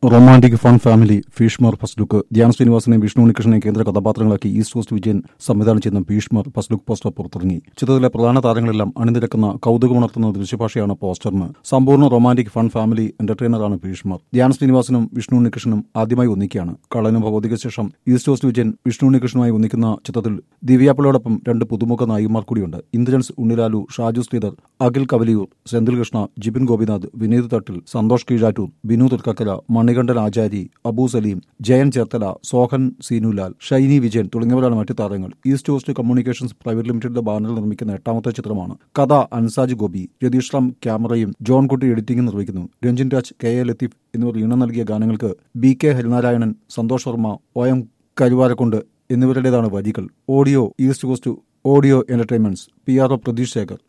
romantic fun family Bheeshmar first look Dhyan ശ്രീനിവാസനെയും വിഷ്ണു ഉണ്ണികൃഷ്ണനെയും കേന്ദ്ര കഥാപാത്രങ്ങളാക്കി ഈസ്റ്റ് കോസ്റ്റ് വിജയൻ സംവിധാനം ചെയ്യുന്ന ഭീഷ്മർ ഫസ്റ്റ് ലുക്ക് പോസ്റ്റർ പുറത്തിറങ്ങി ചിത്രത്തിലെ പ്രധാന താരങ്ങളെല്ലാം അണിനിരക്കുന്ന കൗതുകമുണർത്തുന്ന ദൃശ്യഭാഷയാണ് പോസ്റ്ററിന് സമ്പൂർണ്ണ റൊമാന്റിക് ഫൺ ഫാമിലി എന്റർടൈനറാണ് ഭീഷ്മർ ധ്യാൻ ശ്രീനിവാസനും വിഷ്ണു ഉണ്ണികൃഷ്ണനും ആദ്യമായി ഒന്നിക്കുകയാണ് കള്ളനും ഭൗതിക ശേഷം ഈസ്റ്റ് കോസ്റ്റ് വിജയൻ വിഷ്ണു ഉണ്ണികൃഷ്ണനുമായി ഒന്നിക്കുന്ന ചിത്രത്തിൽ ദിവ്യാപ്പിളയോടൊപ്പം രണ്ട് പുതുമുഖ നായികമാർ കൂടിയുണ്ട് ഇന്ദ്രൻസ് ഉണ്ണിലാലു ഷാജു ശ്രീധർ അഖിൽ കവലിയൂർ സെന്തിൽ കൃഷ്ണ ജിബിൻ ഗോപിനാഥ് വിനീത് തട്ടിൽ സന്തോഷ് കീഴാറ്റൂർ ബിനു തുർക്കക്കല മണികണ്ഠൻ ആചാരി അബു സലീം ജയൻ ചേർത്തല സോഹൻ സീനുലാൽ ഷൈനി വിജയൻ തുടങ്ങിയവരാണ് മറ്റു താരങ്ങൾ ഈസ്റ്റ് കോസ്റ്റ് കമ്മ്യൂണിക്കേഷൻസ് പ്രൈവറ്റ് ലിമിറ്റഡിന്റെ ബാനറിൽ നിർമ്മിക്കുന്ന എട്ടാമത്തെ ചിത്രമാണ് കഥ അൻസാജ് ഗോപി രതീഷ് റാം ക്യാമറയും ജോൺ കുട്ടി എഡിറ്റിംഗും നിർവഹിക്കുന്നു രഞ്ജിൻ രാജ് കെ എ ലത്തീഫ് എന്നിവർ ഈണം നൽകിയ ഗാനങ്ങൾക്ക് B K Harinarayanan Santhosh Varma O M Karuvarakundu എന്നിവരുടേതാണ് വരികൾ audio East Coast Audio Entertainments P R O Pratheesh Shekhar